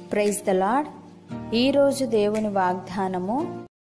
praise the lord ఈరోజు దేవుని వాగ్దానము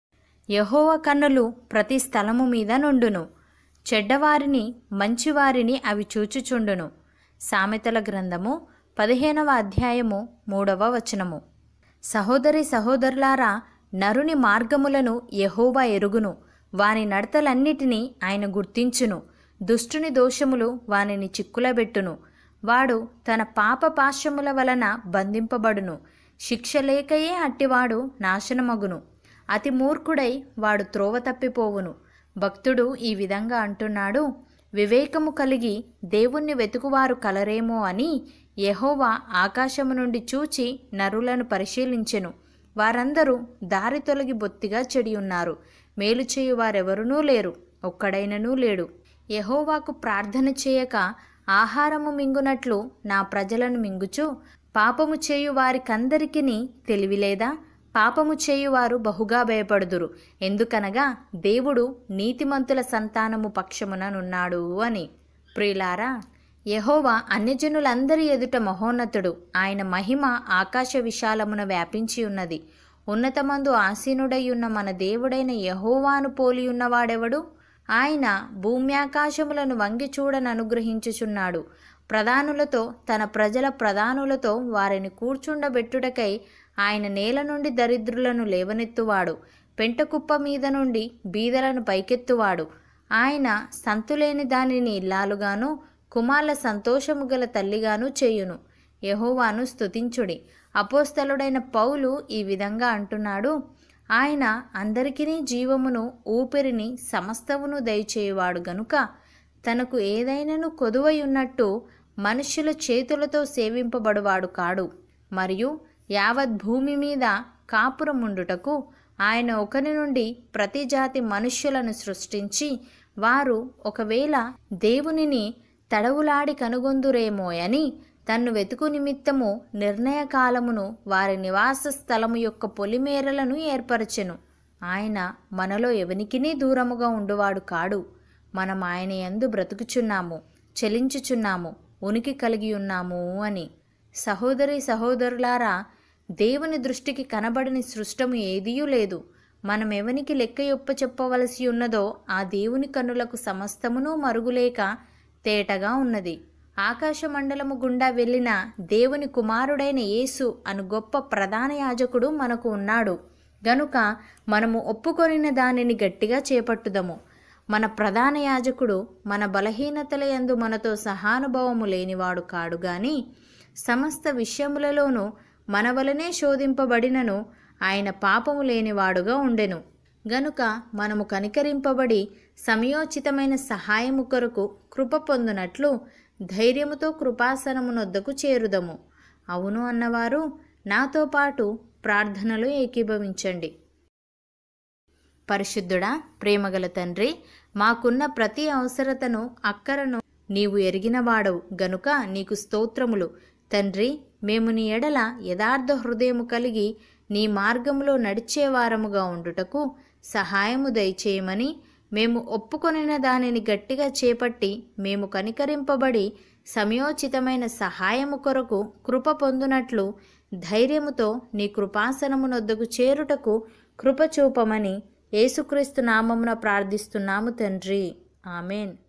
యహోవ కన్నులు ప్రతి స్థలము మీద నుండును చెడ్డవారిని మంచివారిని అవి చూచుచుండును సామెతల గ్రంథము పదిహేనవ అధ్యాయము మూడవ వచనము సహోదరి సహోదరులారా నరుని మార్గములను యహోవా ఎరుగును వాని నడతలన్నిటినీ ఆయన గుర్తించును దుష్టుని దోషములు వానిని చిక్కులబెట్టును వాడు తన పాప పాశముల వలన బంధింపబడును శిక్ష లేకయే అట్టివాడు నాశనమగును అతి మూర్ఖుడై వాడు త్రోవ తప్పిపోవును భక్తుడు ఈ విధంగా అంటున్నాడు వివేకము కలిగి దేవుణ్ణి వెతుకువారు కలరేమో అని యెహోవా ఆకాశము నుండి చూచి నరులను పరిశీలించెను వారందరూ దారి తొలగి బొత్తిగా చెడి ఉన్నారు మేలు చేయు వారెవరునూ లేరు ఒక్కడైననూ లేడు యెహోవాకు ప్రార్థన చేయక ఆహారము మింగునట్లు నా ప్రజలను మింగుచు పాపము చేయు వారికందరికిని తెలివిలేదా పాపము చేయువారు బహుగా భయపడుదురు ఎందుకనగా దేవుడు నీతిమంతుల సంతానము పక్షముననున్నాడు అని ప్రియులారా యెహోవా అన్యజనులందరి ఎదుట మహోన్నతుడు ఆయన మహిమ ఆకాశ విశాలమున వ్యాపించి ఉన్నది ఉన్నతమందు ఆసీనుడై ఉన్న మన దేవుడైన యెహోవాను పోలి ఉన్నవాడెవడు ఆయన భూమ్యాకాశములను వంగి చూడని అనుగ్రహించుచున్నాడు ప్రధానులతో తన ప్రజల ప్రధానులతో వారిని కూర్చుండబెట్టుటకై ఆయన నేల నుండి దరిద్రులను లేవనెత్తువాడు పెంటకుప్ప మీద నుండి బీదలను పైకెత్తువాడు ఆయన సంతులేని దానిని ఇల్లాలుగాను కుమార్ల సంతోషము గల తల్లిగాను చేయును యహోవాను స్తుతించుడి అపోస్తలుడైన పౌలు ఈ విధంగా అంటున్నాడు ఆయన అందరికీ జీవమును ఊపిరిని సమస్తమును దయచేయువాడు గనుక తనకు ఏదైనను కొదువై ఉన్నట్టు మనుష్యుల చేతులతో సేవింపబడువాడు కాడు మరియు యావత్ భూమి మీద కాపురముండుటకు ఆయన ఒకరి నుండి ప్రతి జాతి మనుష్యులను సృష్టించి వారు ఒకవేళ దేవునిని తడవులాడి కనుగొందురేమోయని తన్ను వెతుకు నిమిత్తము నిర్ణయ కాలమును వారి నివాస స్థలము యొక్క పొలిమేరలను ఏర్పరచెను ఆయన మనలో ఎవనికినీ దూరముగా ఉండువాడు కాడు మనం ఆయన యందు బ్రతుకుచున్నాము చెలించుచున్నాము ఉనికి కలిగి ఉన్నాము అని సహోదరి సహోదరులారా దేవుని దృష్టికి కనబడని సృష్టము ఏదీయూ లేదు మనం ఎవనికి లెక్క యొప్ప చెప్పవలసి ఉన్నదో ఆ దేవుని కన్నులకు సమస్తమును మరుగులేక తేటగా ఉన్నది ఆకాశ మండలము గుండా వెళ్ళిన దేవుని కుమారుడైన యేసు అను గొప్ప ప్రధాన యాజకుడు మనకు ఉన్నాడు గనుక మనము ఒప్పుకొనిన దానిని గట్టిగా చేపట్టుదము మన ప్రధాన యాజకుడు మన బలహీనతల యందు మనతో సహానుభవము లేనివాడు కాడు గాని సమస్త విషయములలోనూ మన వలనే శోధింపబడినను ఆయన పాపము లేనివాడుగా ఉండెను గనుక మనము కనికరింపబడి సమయోచితమైన సహాయము కొరకు కృప పొందునట్లు ధైర్యముతో కృపాసనమునొద్దకు చేరుదము అవును అన్నవారు నాతో పాటు ప్రార్థనలో ఏకీభవించండి పరిశుద్ధుడా ప్రేమగల తండ్రి మాకున్న ప్రతి అవసరతను అక్కరను నీవు ఎరిగినవాడవు గనుక నీకు స్తోత్రములు తండ్రి మేము నీ ఎడల యథార్థ హృదయము కలిగి నీ మార్గంలో నడిచేవారముగా ఉండుటకు సహాయము దయచేయమని మేము ఒప్పుకొనిన దానిని గట్టిగా చేపట్టి మేము కనికరింపబడి సమయోచితమైన సహాయము కొరకు కృప పొందునట్లు ధైర్యముతో నీ కృపాసనమునొద్దకు చేరుటకు కృప చూపమని యేసుక్రీస్తు నామమున ప్రార్థిస్తున్నాము తండ్రి ఆమెన్